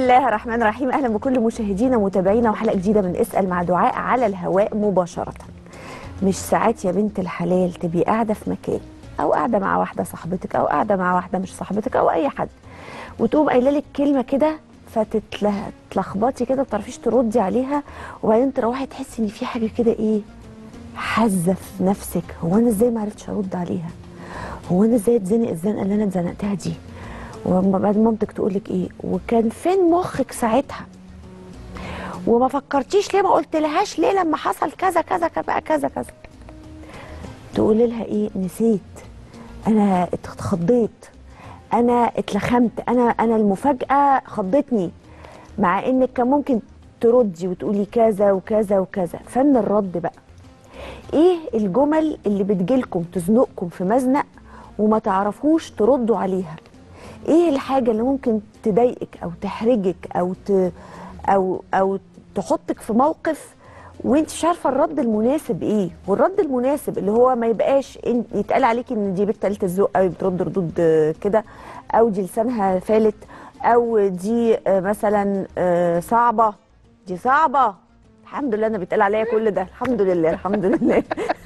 الله الرحمن الرحيم اهلا بكل مشاهدينا ومتابعينا وحلقه جديده من اسال مع دعاء على الهواء مباشره مش ساعات يا بنت الحلال تبقي قاعده في مكان او قاعده مع واحده صاحبتك او قاعده مع واحده مش صاحبتك او اي حد وتقوم قايله لك كلمه كده فتتلخبطي كده ما بتعرفيش تردي عليها وبعدين تروحي تحسي ان في حاجه كده ايه حازه في نفسك هو انا ازاي ما عرفتش ارد عليها هو انا ازاي اتزنق الزنقه اللي انا اتزنقتها دي وبعد مامتك تقول لك ايه وكان فين مخك ساعتها وما فكرتيش ليه ما قلت لهاش ليه لما حصل كذا كذا كذا كذا كذا تقول لها ايه نسيت انا اتخضيت انا اتلخمت انا انا المفاجاه خضتني مع انك كان ممكن تردي وتقولي كذا وكذا وكذا فن الرد بقى ايه الجمل اللي بتجيلكم تزنقكم في مزنق وما تعرفوش تردوا عليها ايه الحاجه اللي ممكن تضايقك او تحرجك او ت... او او تحطك في موقف وانت مش عارفه الرد المناسب ايه والرد المناسب اللي هو ما يبقاش إن يتقال عليكي ان دي بنت قليله الذوق قوي بترد ردود آه، كده او دي لسانها فالت او دي آه، مثلا آه، صعبه دي صعبه الحمد لله انا بيتقال عليا كل ده الحمد لله الحمد لله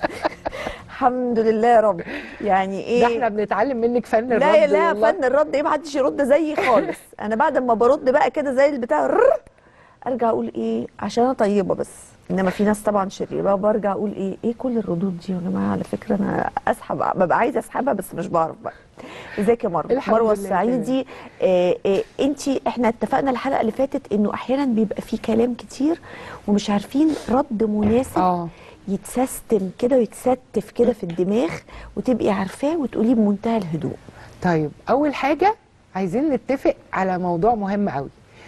الحمد لله يا رب يعني ايه ده احنا بنتعلم منك فن الرد لا لا والله. فن الرد ايه محدش يرد زيي خالص انا بعد ما برد بقى كده زي البتاع رر، ارجع اقول ايه عشان انا طيبه بس انما في ناس طبعا شريره برجع اقول ايه ايه كل الردود دي يا جماعه على فكره انا اسحب ببقى عايزه اسحبها بس مش بعرف بقى ازيك يا مروه الحمد مروه لله السعيدي آه آه انت احنا اتفقنا الحلقه اللي فاتت انه احيانا بيبقى في كلام كتير ومش عارفين رد مناسب اه يتسيستم كده ويتستف كده في الدماغ وتبقي عارفاه وتقوليه بمنتهى الهدوء طيب اول حاجه عايزين نتفق على موضوع مهم قوي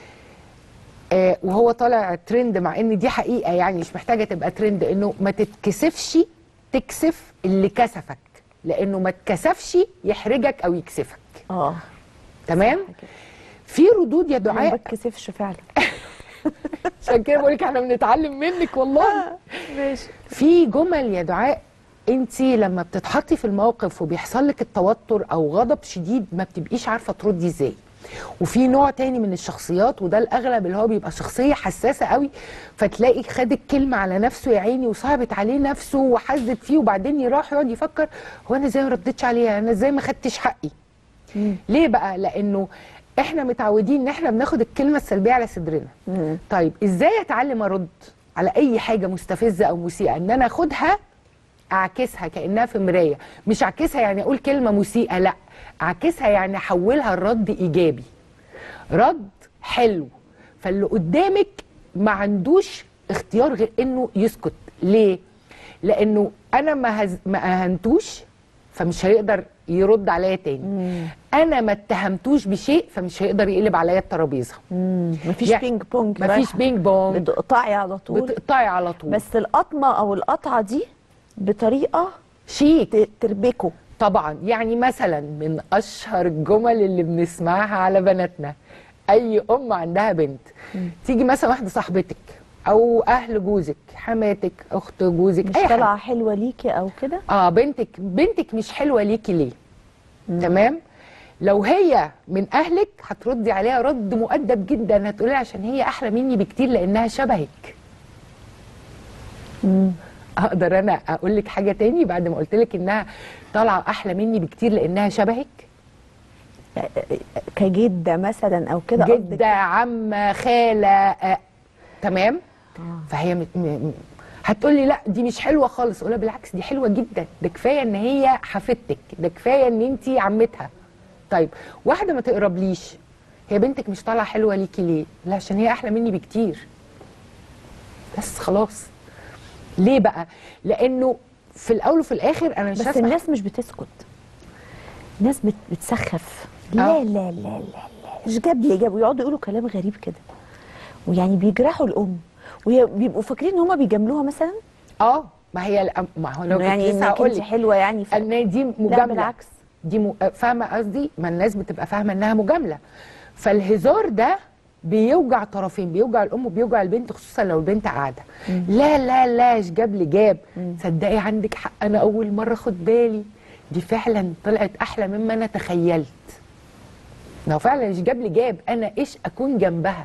آه وهو طالع ترند مع ان دي حقيقه يعني مش محتاجه تبقى ترند انه ما تتكسفش تكسف اللي كسفك لانه ما تكسفش يحرجك او يكسفك اه تمام في ردود يا ما دعاء بتكسفش فعلا عشان كده بقول لك احنا بنتعلم منك والله ماشي في جمل يا دعاء انت لما بتتحطي في الموقف وبيحصل لك التوتر او غضب شديد ما بتبقيش عارفه تردي ازاي وفي نوع تاني من الشخصيات وده الاغلب اللي هو بيبقى شخصيه حساسه قوي فتلاقي خد الكلمه على نفسه يا عيني وصعبت عليه نفسه وحزت فيه وبعدين يروح يقعد يفكر هو انا ازاي ما ردتش عليها انا ازاي ما خدتش حقي ليه بقى لانه احنا متعودين ان احنا بناخد الكلمه السلبيه على صدرنا مم. طيب ازاي اتعلم ارد على اي حاجه مستفزه او مسيئه ان انا اخدها اعكسها كانها في مرايه مش اعكسها يعني اقول كلمه مسيئه لا اعكسها يعني احولها لرد ايجابي رد حلو فاللي قدامك ما عندوش اختيار غير انه يسكت ليه لانه انا ما هز... ما اهنتوش فمش هيقدر يرد عليا تاني انا ما اتهمتوش بشيء فمش هيقدر يقلب عليا الترابيزه مم. مفيش يعني بينج بونج مفيش رايحة. بينج بونج بتقطعي على طول بتقطعي على طول بس القطمه او القطعه دي بطريقه شيك ت- تربكه طبعا يعني مثلا من اشهر الجمل اللي بنسمعها على بناتنا اي ام عندها بنت تيجي مثلا واحده صاحبتك او اهل جوزك حماتك اخت جوزك مش اي حد طالعه حلوه ليكي او كده اه بنتك بنتك مش حلوه ليكي ليه تمام لو هي من اهلك هتردي عليها رد مؤدب جدا هتقولي عشان هي احلى مني بكتير لانها شبهك اقدر انا اقول لك حاجه تاني بعد ما قلت لك انها طالعه احلى مني بكتير لانها شبهك كجده مثلا او كده قصدك؟ جده عمه خاله آه. تمام فهي مت... م... م- هتقول لي لا دي مش حلوه خالص اقول لها بالعكس دي حلوه جدا ده كفايه ان هي حفيدتك ده كفايه ان انت عمتها طيب واحده ما تقربليش هي بنتك مش طالعه حلوه ليكي ليه لا عشان هي احلى مني بكتير بس خلاص ليه بقى لانه في الاول وفي الاخر انا مش بس هسمح الناس مش بتسكت الناس بت... بتسخف آه. لا لا لا لا لا مش جاب لي جاب ويقعدوا يقولوا كلام غريب كده ويعني بيجرحوا الام وبيبقوا فاكرين ان هم بيجاملوها مثلا اه ما هي الأم- ما هو لو إنه يعني يعني لسه انك هقول انت لك حلوه يعني ف... ان دي لا مجامله بالعكس دي م... فاهمه قصدي ما الناس بتبقى فاهمه انها مجامله فالهزار ده بيوجع طرفين بيوجع الام وبيوجع البنت خصوصا لو البنت قاعده لا لا لا إيش جاب لي جاب صدقي عندك حق انا اول مره اخد بالي دي فعلا طلعت احلى مما انا تخيلت لو فعلا مش جاب لي جاب انا ايش اكون جنبها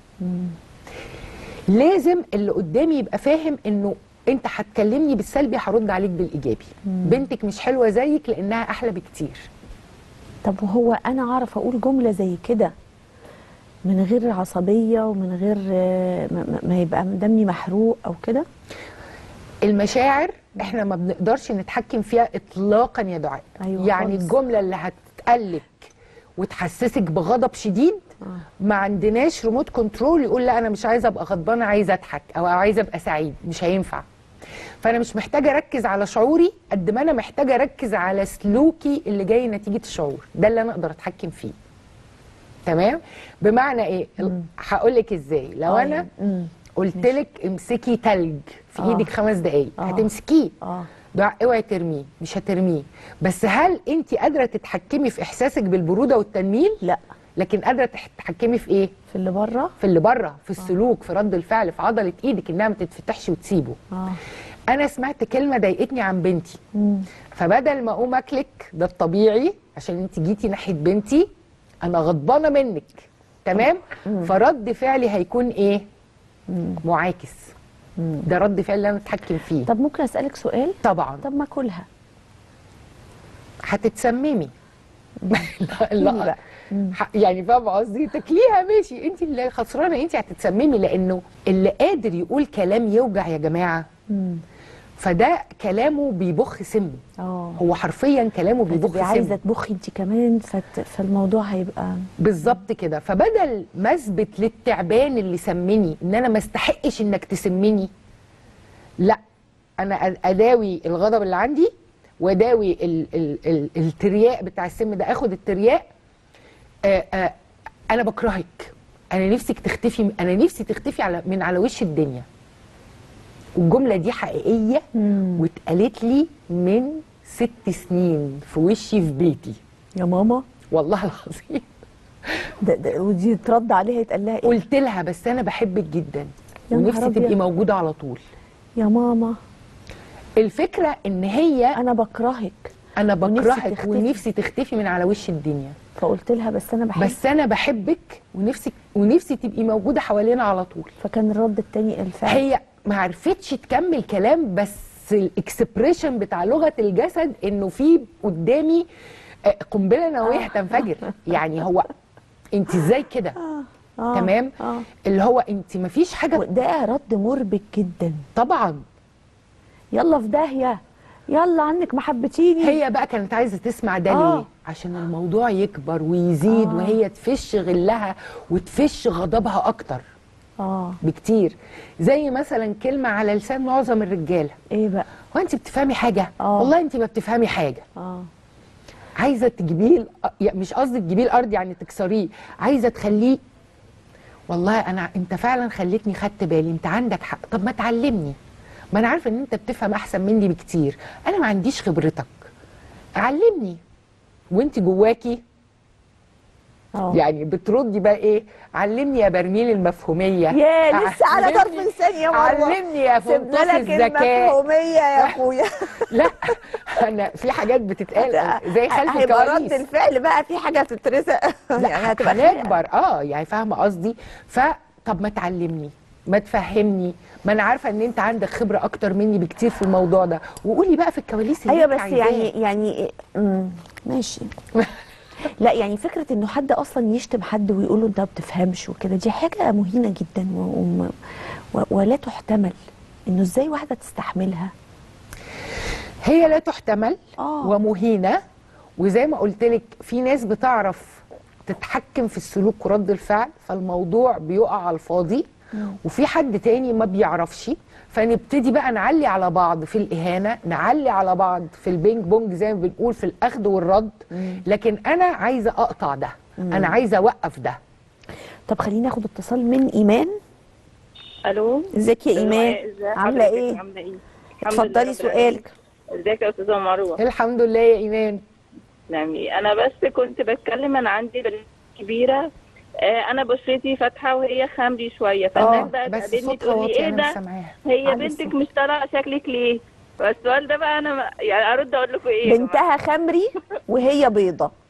لازم اللي قدامي يبقى فاهم انه انت هتكلمني بالسلبي هرد عليك بالايجابي بنتك مش حلوه زيك لانها احلى بكتير طب وهو انا اعرف اقول جمله زي كده من غير عصبيه ومن غير آه، ما- ما- ما يبقى دمي محروق او كده المشاعر احنا ما بنقدرش نتحكم فيها اطلاقا يا دعاء أيوة يعني خالص. الجمله اللي هتقلك وتحسسك بغضب شديد ما عندناش ريموت كنترول يقول لا انا مش عايزه ابقى غضبانه عايزه اضحك او عايزه ابقى سعيد مش هينفع فانا مش محتاجه اركز على شعوري قد ما انا محتاجه اركز على سلوكي اللي جاي نتيجه الشعور ده اللي انا اقدر اتحكم فيه تمام بمعنى ايه هقول لك ازاي لو آه، انا مم. قلت لك امسكي تلج في آه. ايدك خمس دقايق آه. هتمسكيه اه دعاء اوعي ترميه مش هترميه بس هل انت قادره تتحكمي في احساسك بالبروده والتنميل لا لكن قادره تح- تتحكمي في ايه في اللي بره في اللي بره في السلوك في رد الفعل في عضله ايدك انها ما تتفتحش وتسيبه اه انا سمعت كلمه ضايقتني عن بنتي مم. فبدل ما اقوم اكلك ده الطبيعي عشان انت جيتي ناحيه بنتي انا غضبانه منك تمام فرد فعلي هيكون ايه معاكس ده رد فعل اللي انا اتحكم فيه طب ممكن اسالك سؤال طبعا طب ما اكلها هتتسممي لا احكيلي لا بقى. ح- يعني فاهمه قصدي تاكليها ماشي انت اللي خسرانه انت هتتسممي لانه اللي قادر يقول كلام يوجع يا جماعه مم. فده كلامه بيبخ سم اه هو حرفيا كلامه بيبخ هتبقي عايزه سم تبخي انت كمان فت... فالموضوع هيبقى بالظبط كده فبدل ما اثبت للتعبان اللي سمني ان انا ما استحقش انك تسمني لا انا أ- اداوي الغضب اللي عندي واداوي ال ال ال الترياق بتاع السم ده اخد الترياق آه آه انا بكرهك انا نفسك تختفي انا نفسي تختفي على من على وش الدنيا والجمله دي حقيقيه مم. واتقالت لي من ست سنين في وشي في بيتي يا ماما والله العظيم ده ده ودي ترد عليها يتقال لها ايه قلت لها بس انا بحبك جدا يا نهار ونفسي تبقي أبيض. موجوده على طول يا ماما الفكره ان هي انا بكرهك انا ونفسي بكرهك تختفي. ونفسي تختفي من على وش الدنيا فقلت لها بس انا بحبك بس انا بحبك ونفسي ونفسي تبقي موجوده حوالينا على طول فكان الرد التاني الفعل هي ما عرفتش تكمل كلام بس الاكسبريشن بتاع لغه الجسد انه في قدامي آه، قنبله نوويه هتنفجر يعني هو انت ازاي كده آه. تمام اه اللي هو انت ما فيش حاجه وده رد مربك جدا طبعا يلا في داهيه يلا عنك ما حبتيني هي بقى كانت عايزه تسمع ده آه. ليه عشان الموضوع يكبر ويزيد آه. وهي تفش غلها وتفش غضبها اكتر اه بكتير زي مثلا كلمه على لسان معظم الرجاله ايه بقى هو انت بتفهمي حاجه آه. والله انت ما بتفهمي حاجه اه عايزه تجيبيه الأ- يعني مش قصدي تجيبيه الارض يعني تكسريه عايزه تخليه والله انا انت فعلا خلتني خدت بالي انت عندك حق طب ما تعلمني ما انا عارفه ان انت بتفهم احسن مني بكتير انا ما عنديش خبرتك علمني وانت جواكي اه يعني بتردي بقى ايه علمني يا برميل المفهوميه يا لسه على طرف علمني- لساني يا مروه علمني يا سيبنا فندوس لك الذكاء المفهوميه يا اخويا لا انا في حاجات بتتقال زي خلف هيبقى رد الكواليس الفعل بقى في حاجه تترزق لا يعني هتبقى خناقة. هنكبر اه يعني فاهمه قصدي فطب ما تعلمني ما تفهمني ما انا عارفه ان انت عندك خبره اكتر مني بكتير في الموضوع ده وقولي بقى في الكواليس اللي ايوه انت بس عايزاه. يعني يعني مم، ماشي لا يعني فكره انه حد اصلا يشتم حد ويقول له انت ما بتفهمش وكده دي حاجه مهينه جدا و... و... و... ولا تحتمل انه ازاي واحده تستحملها هي لا تحتمل آه. ومهينه وزي ما قلت لك في ناس بتعرف تتحكم في السلوك ورد الفعل فالموضوع بيقع على الفاضي وفي حد تاني ما بيعرفش فنبتدي بقى نعلي على بعض في الإهانة نعلي على بعض في البينج بونج زي ما بنقول في الأخذ والرد لكن أنا عايزة أقطع ده أنا عايزة أوقف ده طب خلينا ناخد اتصال من ايمان الو ازيك يا ايمان ازي عامله حضرتك؟ ايه عامله ايه الحمد لله اتفضلي رب سؤالك العالمين. ازيك يا استاذه مروه الحمد لله يا إيمان نعمي انا بس كنت بتكلم انا عندي بنت كبيره آه انا بشرتي فاتحه وهي خمري شويه فالناس بقى بس تقابلني صوتها تقول لي واطي ايه أنا مش ده سامعاها هي علي بنتك الصوت. مش طالعه شكلك ليه فالسؤال ده بقى انا ما- يعني ارد اقول لكم ايه يا جماعة؟ بنتها خمري وهي بيضه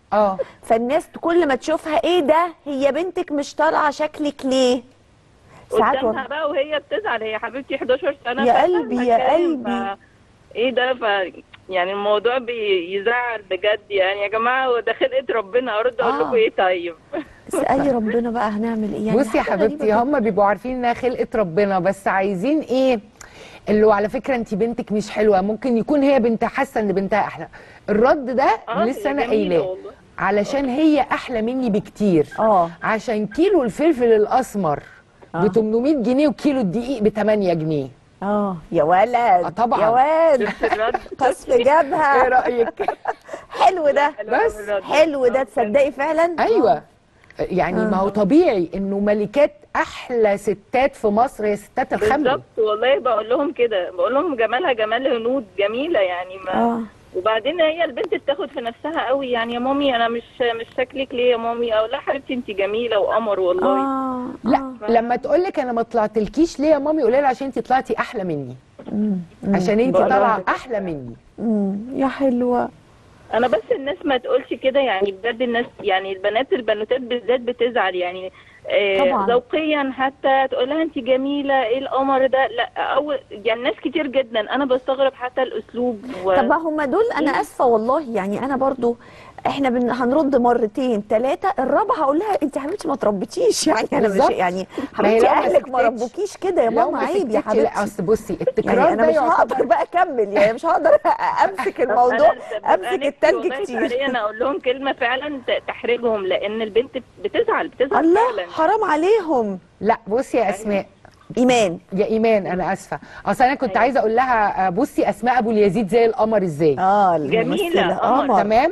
اه فالناس كل ما تشوفها ايه ده هي بنتك مش طالعه شكلك ليه ساعات قدامها والله بقى وهي بتزعل هي حبيبتي 11 سنه يا فاهمة قلبي، يا كلام، قلبي. ف- ايه ده ف يعني الموضوع بيزعل بجد يعني يا جماعه هو ده خلقه ربنا ارد اقول آه. لكم ايه طيب اسالي ربنا بقى هنعمل ايه يعني بصي يا حاجة غريبة حبيبتي جدا. هم بيبقوا عارفين انها خلقه ربنا بس عايزين ايه اللي هو على فكره انت بنتك مش حلوه ممكن يكون هي بنت حاسه ان بنتها احلى الرد ده اه لسه هي انا جميلة قايلاه والله. علشان هي احلى مني بكتير اه عشان كيلو الفلفل الاسمر آه. ب 800 جنيه وكيلو الدقيق ب 8 جنيه اه يا ولد طبعاً. يا ولد شفت الرد قصف ايه جبهه رايك حلو ده حلو أوي بس الرد. حلو ده آه، تصدقي فعلا ايوه يعني ما هو طبيعي انه ملكات احلى ستات في مصر هي ستات الخمر بالظبط والله بقول لهم كده بقول لهم جمالها جمال هنود جميله يعني ما اه وبعدين هي البنت بتاخد في نفسها قوي يعني يا مامي انا مش مش شكلك ليه يا مامي او لا حبيبتي انت جميله وقمر والله اه لا آه. لما تقول لك انا ما طلعتلكيش ليه يا مامي قولي لها عشان انت طلعتي احلى مني مم. مم. عشان انت بقول لها طالعه كده. احلى مني مم. يا حلوه انا بس الناس ما تقولش كده يعني بجد الناس يعني البنات البنوتات بالذات بتزعل يعني آه، طبعاً. ذوقيا حتى تقول لها انت جميله ايه القمر ده لا او يعني ناس كتير جدا انا بستغرب حتى الاسلوب و... طب ما هم دول انا اسفه والله يعني انا برضو احنا بن... هنرد مرتين ثلاثه الرابعه هقول لها انت يا حبيبتي ما تربيتيش يعني انا مش بالظبط. يعني ما هي حبيبتي لو ما اهلك ما سكتتش- ربوكيش كده يا لو ماما ما عيب يا سكتتش- لا حبيبتي اصل بصي التكرار يعني انا ده مش هقدر يعتبر بقى اكمل يعني مش هقدر امسك طب الموضوع أنا ببقى امسك نفسي التلج والله كتير فعليا اقول لهم كلمه فعلا ت- تحرجهم لان البنت بتزعل بتزعل الله فعلا حرام عليهم لا بصي يا اسماء ايمان يا ايمان انا اسفه اصل انا كنت عايزه اقول لها آه، بصي اسماء ابو اليزيد زي القمر ازاي اه جميلة، الممثلة، قمر. قمر تمام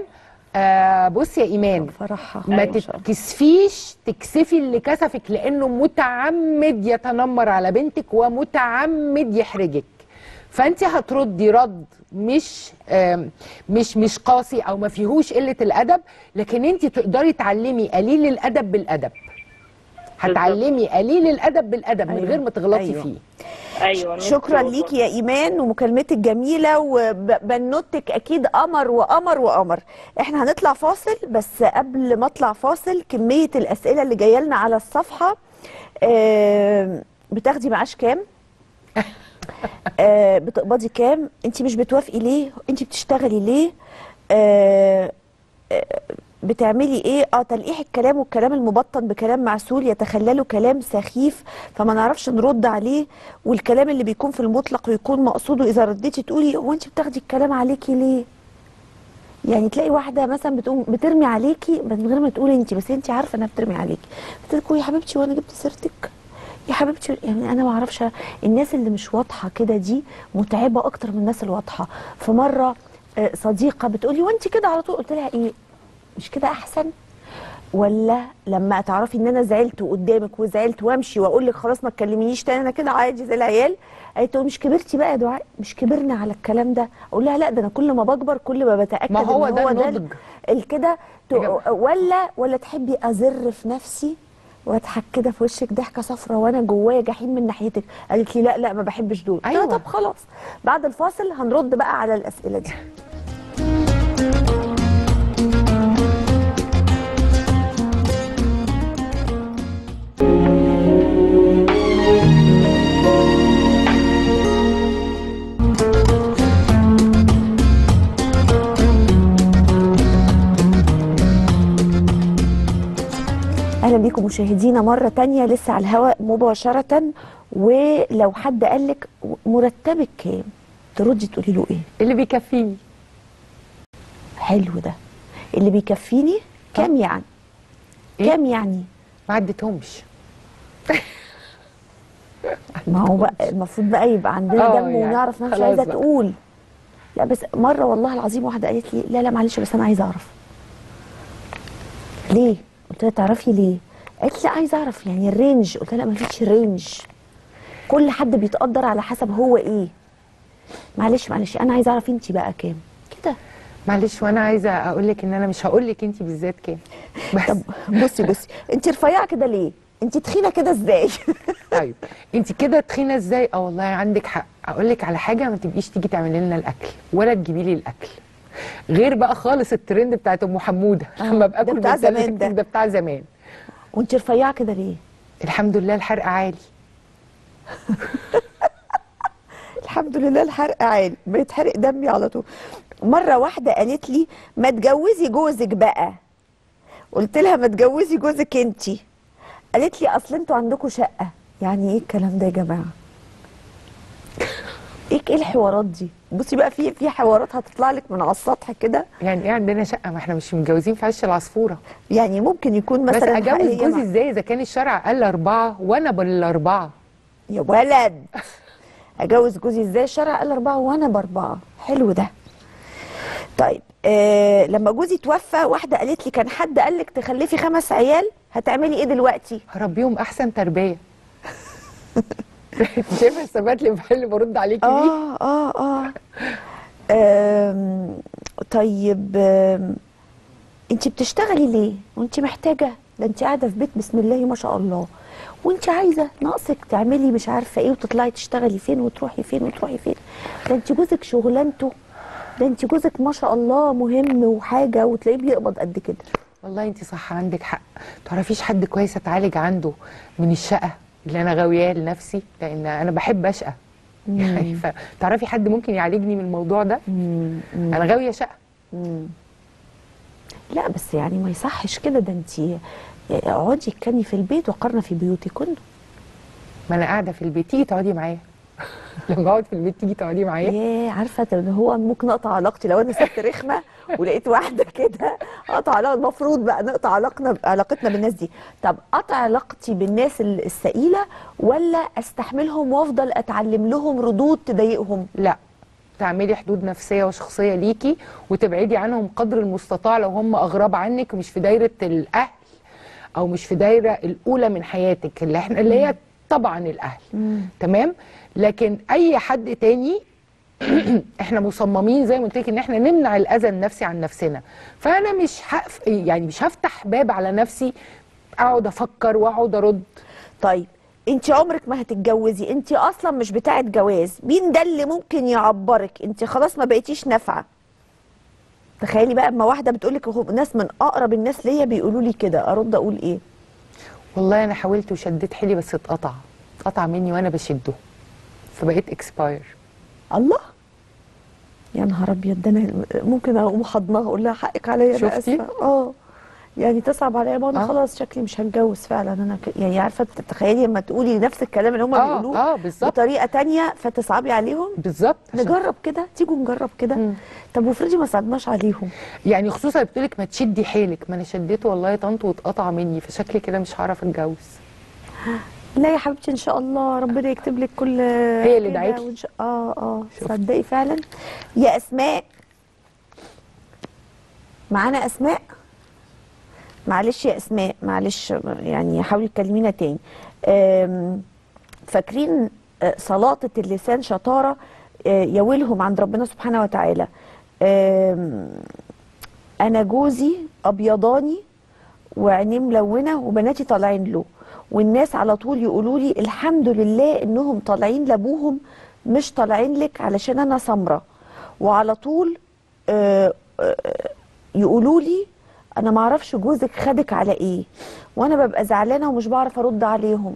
آه بصي يا ايمان فرحها ما أيوة. تتكسفيش تكسفي اللي كسفك لانه متعمد يتنمر على بنتك ومتعمد يحرجك فانت هتردي رد مش آم، مش مش قاسي او ما فيهوش قله الادب لكن انت تقدري تعلمي قليل الادب بالادب هتعلمي قليل الادب بالادب من أيوة. غير ما تغلطي أيوة. فيه ايوه نفسي شكرا والله. ليكي يا ايمان ومكالمتك جميله وبنوتك اكيد قمر وقمر وقمر احنا هنطلع فاصل بس قبل ما اطلع فاصل كميه الاسئله اللي جايه لنا على الصفحه آه، بتاخدي معاش كام آه، بتقبضي كام انت مش بتوافقي ليه انت بتشتغلي ليه آه، آه، بتعملي ايه اه تلقيح الكلام والكلام المبطن بكلام معسول يتخلله كلام سخيف فما نعرفش نرد عليه والكلام اللي بيكون في المطلق ويكون مقصوده اذا رديتي تقولي هو انت بتاخدي الكلام عليكي ليه يعني تلاقي واحده مثلا بتقوم بترمي عليكي بس من غير ما تقولي انت بس انت عارفه انها بترمي عليكي بتقول يا حبيبتي وانا جبت سيرتك يا حبيبتي يعني انا ما اعرفش الناس اللي مش واضحه كده دي متعبه اكتر من الناس الواضحه فمره آه، صديقه بتقولي وانت كده على طول قلت لها ايه مش كده احسن ولا لما تعرفي ان انا زعلت قدامك وزعلت وامشي واقول لك خلاص ما تكلمينيش تاني انا كده عادي زي العيال قالت له مش كبرتي بقى يا دعاء مش كبرنا على الكلام ده اقول لها لا ده انا كل ما بكبر كل ما بتاكد ما هو ان ده هو النضج. الكده يا ولا ولا تحبي ازر في نفسي واضحك كده في وشك ضحكه صفرة وانا جوايا جحيم من ناحيتك قالت لي لا لا ما بحبش دول قلت لها أيوة. طب خلاص بعد الفاصل هنرد بقى على الاسئله دي اهلا بيكم مشاهدينا مره تانية لسه على الهواء مباشره ولو حد قال لك مرتبك كام تردي تقولي له ايه اللي بيكفيني حلو ده اللي بيكفيني كام يعني إيه؟ كام يعني ما عدتهمش ما هو بقى المفروض بقى يبقى عندنا آه، دم يعني ونعرف نفس خلاص عايزه بقى. تقول لا بس مره والله العظيم واحده قالت لي لا لا معلش بس انا عايزه اعرف ليه قلت لها تعرفي ليه قالت لي عايزه اعرف يعني الرينج قلت لها لا مفيش رينج كل حد بيتقدر على حسب هو ايه معلش معلش انا عايزه اعرف انت بقى كام كده معلش وانا عايزه اقول لك ان انا مش هقول لك انت بالذات كام بس طب بصي بصي انت رفيعه كده ليه انت تخينه كده ازاي طيب انت كده تخينه ازاي اه والله عندك حق اقول لك على حاجه ما تبقيش تيجي تعملي لنا الاكل ولا تجيبي لي الاكل غير بقى خالص الترند بتاعت ام حموده آه، لما ده باكل بتاع بالتلج زمان ده. ده بتاع زمان وانت رفيعه كده ليه الحمد لله الحرق عالي الحمد لله الحرق عالي بيتحرق دمي على طول مره واحده قالت لي ما تجوزي جوزك بقى قلت لها ما تجوزي جوزك انتي قالت لي اصل انتوا عندكم شقه يعني ايه الكلام ده يا جماعه ايه ايه الحوارات دي بصي بقى في في حوارات هتطلع لك من على السطح كده يعني ايه عندنا شقه ما احنا مش متجوزين في عش العصفوره يعني ممكن يكون بس مثلا اجوز حقيقية جوزي مع- ازاي اذا كان الشرع قال اربعه وانا بالاربعه يا ولد اجوز جوزي ازاي الشرع قال اربعه وانا باربعه حلو ده طيب آه لما جوزي توفى واحده قالت لي كان حد قال لك تخلفي خمس عيال هتعملي ايه دلوقتي هربيهم احسن تربيه شايفه الثبات اللي برد عليكي دي اه اه اه آم، طيب آم، انت بتشتغلي ليه وانت محتاجه ده انت قاعده في بيت بسم الله ما شاء الله وانت عايزه ناقصك تعملي مش عارفه ايه وتطلعي تشتغلي فين وتروحي فين وتروحي فين ده انت جوزك شغلانته ده انت جوزك ما شاء الله مهم وحاجه وتلاقيه بيقبض قد كده والله انت صح عندك حق تعرفيش حد كويس اتعالج عنده من الشقه اللي انا غاوياه لنفسي لان انا بحب اشقى يعني فتعرفي حد ممكن يعالجني من الموضوع ده انا غاويه شقه لا بس يعني ما يصحش كده ده انت اقعدي اتكني في البيت وقرنا في بيوتكن ما انا قاعده في البيت تيجي تقعدي معايا لما اقعد في البيت تيجي تقعدي معايا ياه عارفه طب ده هو ممكن اقطع علاقتي لو انا ست رخمه ولقيت واحده كده اقطع علاقة المفروض بقى نقطع علاقتنا علاقتنا بالناس دي طب اقطع علاقتي بالناس ال- الثقيله ولا استحملهم وافضل اتعلم لهم ردود تضايقهم لا تعملي حدود نفسيه وشخصيه ليكي وتبعدي عنهم قدر المستطاع لو هم اغراب عنك ومش في دايره الاهل او مش في دايره الاولى من حياتك اللي احنا اللي هي طبعا الاهل تمام لكن اي حد تاني احنا مصممين زي ما قلت لك ان احنا نمنع الاذى النفسي عن نفسنا فانا مش هقف يعني مش هفتح باب على نفسي اقعد افكر واقعد ارد طيب انت عمرك ما هتتجوزي انت اصلا مش بتاعه جواز مين ده اللي ممكن يعبرك انت خلاص ما بقيتيش نافعه تخيلي بقى اما واحده بتقولك هو ناس من اقرب الناس ليا بيقولوا لي كده ارد اقول ايه والله انا حاولت وشديت حيلي بس اتقطع اتقطع مني وانا بشده فبقيت اكسباير الله يا نهار ابيض ده انا ممكن اقوم حضنها اقول لها حقك عليا انا شفتي؟ اسفه اه يعني تصعب عليا ما انا آه. خلاص شكلي مش هتجوز فعلا انا ك... يعني عارفه تتخيلي لما تقولي نفس الكلام اللي هم آه، بيقولوه آه، بالظبط. بطريقه تانية فتصعبي عليهم بالظبط عشان- نجرب كده تيجوا نجرب كده مم. طب وافرضي ما صعبناش عليهم يعني خصوصا بتقولك ما تشدي حيلك ما انا شديته والله يا طنط واتقطع مني فشكلي كده مش هعرف اتجوز لا يا حبيبتي ان شاء الله ربنا يكتب لك كل هي اللي كده دعت لي. وإن شاء- اه اه شفت. صدقي فعلا يا اسماء معانا اسماء معلش يا اسماء معلش يعني حاولي تكلمينا تاني آم، فاكرين آه، سلاطه اللسان شطاره آه، يويلهم عند ربنا سبحانه وتعالى آم، انا جوزي ابيضاني وعينيه ملونه وبناتي طالعين له والناس على طول يقولوا لي الحمد لله انهم طالعين لابوهم مش طالعين لك علشان انا سمره وعلى طول آه، آه، يقولوا لي انا ما اعرفش جوزك خدك على ايه وانا ببقى زعلانه ومش بعرف ارد عليهم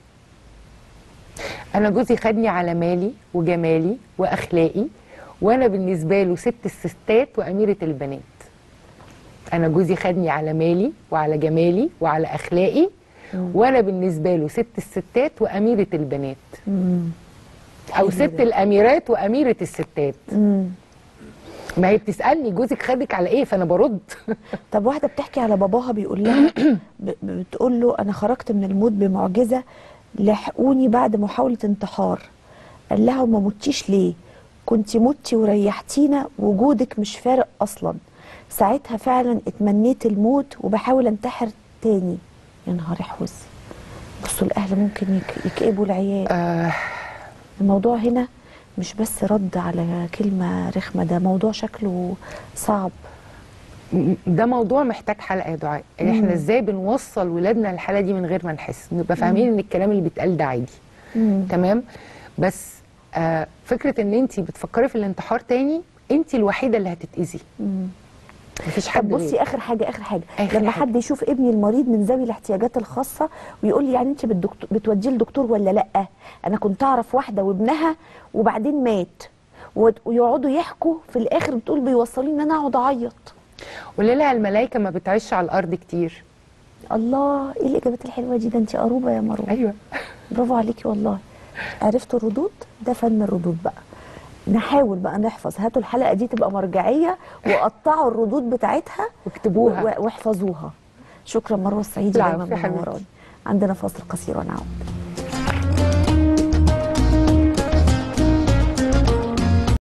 انا جوزي خدني على مالي وجمالي واخلاقي وانا بالنسبه له ست الستات واميره البنات انا جوزي خدني على مالي وعلى جمالي وعلى اخلاقي وانا بالنسبه له ست الستات واميره البنات او ست الاميرات واميره الستات ما هي بتسالني جوزك خدك على ايه فانا برد طب واحده بتحكي على باباها بيقول لها ب- بتقول له انا خرجت من الموت بمعجزه لحقوني بعد محاوله انتحار قال لها وما متيش ليه كنت متي وريحتينا وجودك مش فارق اصلا ساعتها فعلا اتمنيت الموت وبحاول انتحر تاني يا نهار احوز بصوا الاهل ممكن يك- يكئبوا العيال آه الموضوع هنا مش بس رد على كلمه رخمه ده موضوع شكله صعب ده موضوع محتاج حلقه يا دعاء احنا ازاي بنوصل ولادنا الحاله دي من غير ما نحس نبقى فاهمين ان الكلام اللي بيتقال ده عادي مم. تمام بس آه فكره ان انت بتفكري في الانتحار تاني انت الوحيده اللي هتتاذي مفيش طب حد بصي غيرك. اخر حاجه اخر حاجه آخر لما حاجة. حد يشوف ابني المريض من ذوي الاحتياجات الخاصه ويقول لي يعني انت بالدكتور بتوديه لدكتور ولا لا انا كنت اعرف واحده وابنها وبعدين مات وت- ويقعدوا يحكوا في الاخر بتقول بيوصلوني ان انا اقعد اعيط قولي لها الملائكه ما بتعيش على الارض كتير الله ايه الاجابات الحلوه دي ده انت قروبه يا مروه ايوه برافو عليكي والله عرفتوا الردود ده فن الردود بقى نحاول بقى نحفظ هاتوا الحلقه دي تبقى مرجعيه وقطعوا الردود بتاعتها واكتبوها و- واحفظوها شكرا مروه السعيدي العفو دايما يا حبيبتي. منوراني عندنا فاصل قصير ونعود